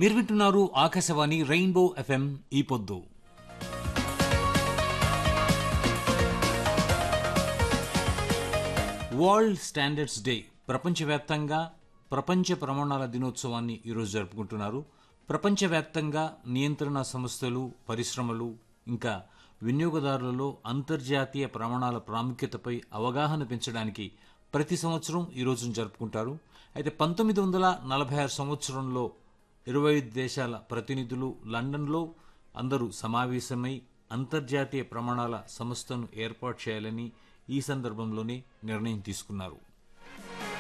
మీరు వింటున్నారు Akashvani rainbow FM ఈ పొద్దు వరల్డ్ స్టాండర్డ్స్ డే ప్రపంచవ్యాప్తంగా ప్రపంచ ప్రమాణాల దినోత్సవాన్ని ఈరోజు జరుపుకుంటున్నారు ప్రపంచవ్యాప్తంగా నియంత్రణ సంస్థలు పరిశ్రమలు ఇంకా వినియోగదారులలో అంతర్జాతీయ ప్రమాణాల ప్రాముఖ్యతపై అవగాహన పెంచడానికి ప్రతి సంవత్సరం ఈ రోజును జరుపుకుంటారు అయితే పంతొమ్మిది వందల నలభై ఆరు సంవత్సరంలో ఇరవై ఐదు దేశాల ప్రతినిధులు లండన్లో అందరూ సమావేశమై అంతర్జాతీయ ప్రమాణాల సంస్థను ఏర్పాటు చేయాలని ఈ సందర్భంలోనే నిర్ణయం తీసుకున్నారు